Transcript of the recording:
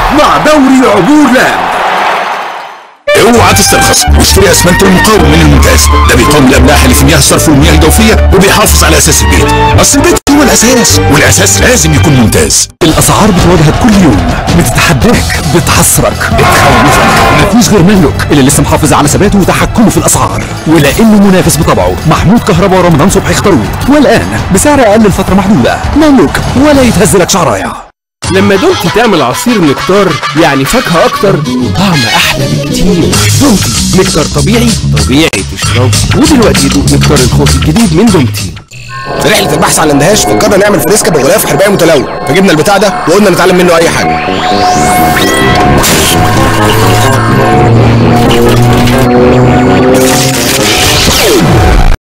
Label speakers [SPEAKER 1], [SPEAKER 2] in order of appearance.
[SPEAKER 1] مع دوري عبور لاند
[SPEAKER 2] اوعى تسترخص واشتري اسمنت المقاوم من الممتاز ده بيقاوم الاملاح اللي في مياه الصرف والمياه الجوفيه وبيحافظ على اساس البيت اصل البيت هو الاساس والاساس لازم يكون ممتاز
[SPEAKER 3] الاسعار بتواجهك كل يوم بتتحداك بتحصرك بتخوفك مفيش غير مملك اللي لسه محافظ على ثباته وتحكمه في الاسعار ولانه منافس بطبعه محمود كهربا ورمضان صبحي اختاروه والان بسعر اقل لفتره محدوده مملوك ولا يتهز لك شعرايه
[SPEAKER 4] لما دومتي تعمل عصير نكتار يعني فاكهة أكتر وطعم أحلى بكتير دومتي نكتار طبيعي طبيعي تشربه ودلوقتي دوق نكتار الخوخ الجديد من دومتي
[SPEAKER 5] في رحله البحث عن الاندهاش فكرنا نعمل فريسكا بغلاف حرباية متلون فجبنا البتاع ده وقلنا نتعلم منه اي حاجه